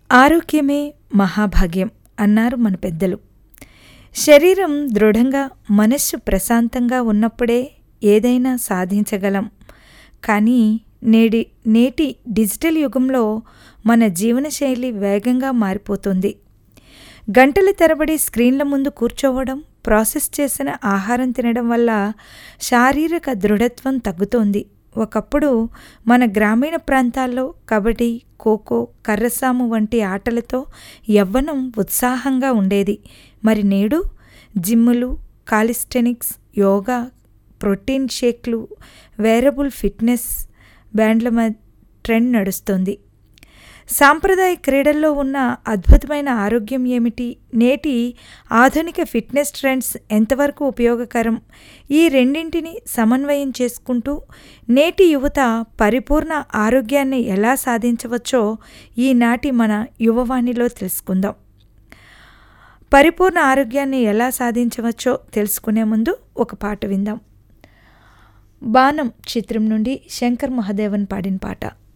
ఆరోగ్యమే మహాభాగ్యం అన్నారు మన పెద్దలు శరీరం దృఢంగా మనస్సు ప్రశాంతంగా ఉన్నప్పుడే ఏదైనా సాధించగలం కానీ నేడి నేటి డిజిటల్ యుగంలో మన జీవనశైలి వేగంగా మారిపోతుంది గంటల తరబడి స్క్రీన్ల ముందు కూర్చోవడం ప్రాసెస్ చేసిన ఆహారం తినడం వల్ల శారీరక దృఢత్వం తగ్గుతోంది ఒకప్పుడు మన గ్రామీణ ప్రాంతాల్లో కబడ్డీ ఖోఖో కర్రసాము వంటి ఆటలతో యవ్వనం ఉత్సాహంగా ఉండేది మరి నేడు జిమ్ములు కాలిస్టెనిక్స్ యోగా ప్రోటీన్ షేక్లు వేరబుల్ ఫిట్నెస్ బ్యాండ్ల మ- ట్రెండ్ నడుస్తుంది సాంప్రదాయ క్రీడల్లో ఉన్న అద్భుతమైన ఆరోగ్యం ఏమిటి నేటి ఆధునిక ఫిట్నెస్ ట్రెండ్స్ ఎంతవరకు ఉపయోగకరం ఈ రెండింటిని సమన్వయం చేసుకుంటూ నేటి యువత పరిపూర్ణ ఆరోగ్యాన్ని ఎలా సాధించవచ్చో ఈనాటి మన యువవాణిలో తెలుసుకుందాం పరిపూర్ణ ఆరోగ్యాన్ని ఎలా సాధించవచ్చో తెలుసుకునే ముందు ఒక పాట విందాం బాణం చిత్రం నుండి శంకర్ మహాదేవన్ పాడిన పాట